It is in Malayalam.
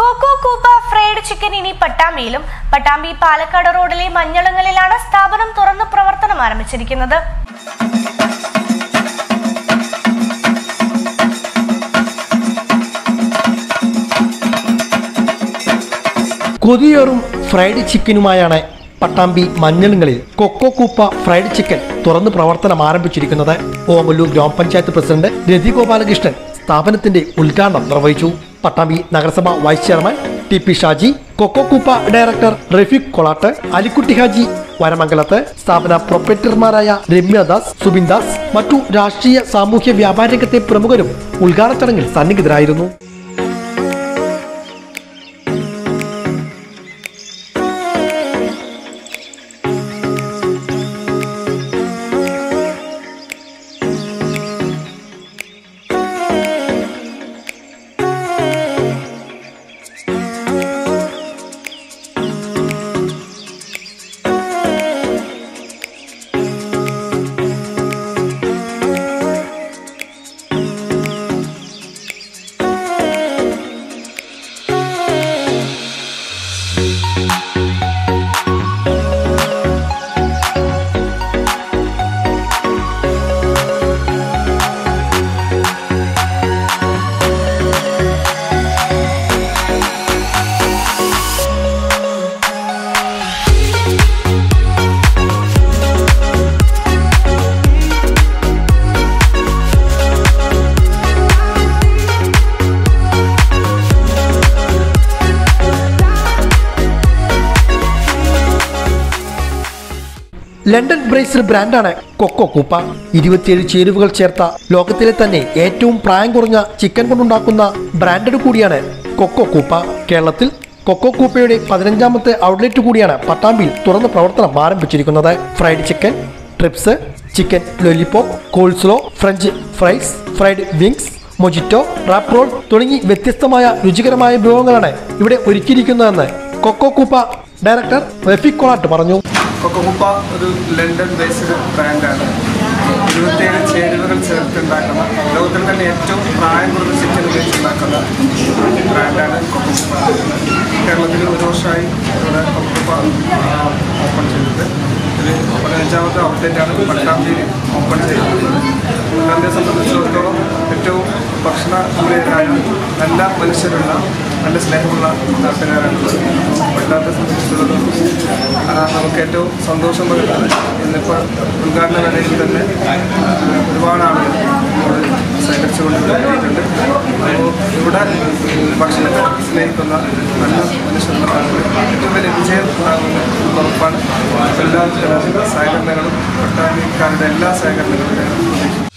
കോക്കോ കൂപ്പ ഫ്രൈഡ് ചിക്കൻ ഇനി പട്ടാമ്പിയിലും പട്ടാമ്പി പാലക്കാട് റോഡിലെ മഞ്ഞളങ്ങളിലാണ് സ്ഥാപനം തുറന്ന് പ്രവർത്തനം ആരംഭിച്ചിരിക്കുന്നത് കൊതിയേറും ഫ്രൈഡ് ചിക്കനുമായാണ് പട്ടാമ്പി മഞ്ഞളുങ്ങളിൽ കൊക്കോ കൂപ്പ ഫ്രൈഡ് ചിക്കൻ തുറന്ന് പ്രവർത്തനം ആരംഭിച്ചിരിക്കുന്നത് ഓമല്ലൂർ ഗ്രാമപഞ്ചായത്ത് പ്രസിഡന്റ് രതി ഗോപാലകൃഷ്ണൻ സ്ഥാപനത്തിന്റെ ഉദ്ഘാടനം നിർവഹിച്ചു പട്ടാമ്പി നഗരസഭ vice chairman T P Shaji Coco Kooppa director Rafeeq Kolatt Alikutty Haji വരമംഗലത്ത് സ്ഥാപന പ്രൊപ്പറേറ്റർമാരായ രമ്യദാസ് സുബിൻദാസ് മറ്റു രാഷ്ട്രീയ സാമൂഹ്യ വ്യാപാര രംഗത്തെ പ്രമുഖരും ഉദ്ഘാടന ചടങ്ങിൽ സന്നിഹിതരായിരുന്നു ലണ്ടൻ ബ്രേസിൽ ബ്രാൻഡാണ് കൊക്കോ കൂപ്പ ഇരുപത്തിയേഴ് ചേരുവകൾ ചേർത്ത ലോകത്തിലെ തന്നെ ഏറ്റവും പ്രായം കുറഞ്ഞ ചിക്കൻ കൊണ്ടുണ്ടാക്കുന്ന ബ്രാൻഡഡ് കൂടിയാണ് കൊക്കോ കൂപ്പ കേരളത്തിൽ കൊക്കോ കൂപ്പയുടെ പതിനഞ്ചാമത്തെ ഔട്ട്ലെറ്റ് കൂടിയാണ് പട്ടാമ്പിയിൽ തുറന്ന് പ്രവർത്തനം ആരംഭിച്ചിരിക്കുന്നത് fried chicken strips chicken lollipop coleslaw french fries fried wings mojito wrap roll തുടങ്ങി വ്യത്യസ്തമായ രുചികരമായ വിഭവങ്ങളാണ് ഇവിടെ ഒരുക്കിയിരിക്കുന്നതെന്ന് കൊക്കോ കൂപ്പ ഡയറക്ടർ റഫീഖ് കൊളാട്ട് പറഞ്ഞു കൊക്കോകുപ്പ ഒരു ലണ്ടൻ ബേസ്ഡ് ബ്രാൻഡാണ് ഇരുപത്തിയേഴ് ചേരുവകൾ ചേർത്തുണ്ടാക്കുന്ന ലോകത്തിൽ തന്നെ ഏറ്റവും പ്രായം കുറഞ്ഞ ചിക്കൻ ഉപയോഗിച്ചുണ്ടാക്കുന്ന ബ്രാൻഡാണ് കൊക്കോകുപ്പ കേരളത്തിൽ ഒരു വർഷമായി ഇവിടെ കൊക്കോകുപ്പ ഓപ്പൺ ചെയ്തത് ഇത് പതിനഞ്ചാമത്തെ ഔട്ട്ലെറ്റാണ് പട്ടാമ്പിയിൽ ഓപ്പൺ ചെയ്തിട്ടുള്ളത് പട്ടാമ്പിയെ സംബന്ധിച്ചിടത്തോളം ഏറ്റവും ഭക്ഷണ പ്രിയരായ നല്ല മനുഷ്യരുള്ള നല്ല സ്നേഹമുള്ള നാട്ടുകാരാണുള്ളത് പട്ടാമ്പെ സംബന്ധിച്ചിടത്തോളം ആ, നമുക്ക് ഏറ്റവും സന്തോഷം പകരുന്നത് ഇന്നിപ്പോൾ ഉദ്ഘാടന വേളയിൽ തന്നെ ആ, ഒരുപാട് ആളുകൾ ഇവിടെ ശേഖരിച്ചുകൊണ്ട് ഇവിടെ എത്തിയിട്ടുണ്ട് അപ്പോൾ ഇവിടെ ഭക്ഷണത്തെ സ്നേഹിക്കുന്ന നല്ല മനുഷ്യരുടെ ആളുകൾ ഏറ്റവും വലിയ വിജയം ഉണ്ടാകുന്ന ഒരു ഉറപ്പാണ് എല്ലാ തരം സഹകരണങ്ങളും പട്ടാമ്പിക്കാരുടെ എല്ലാ സഹകരണങ്ങളും ഞാൻ പ്രതീക്ഷിക്കുന്നു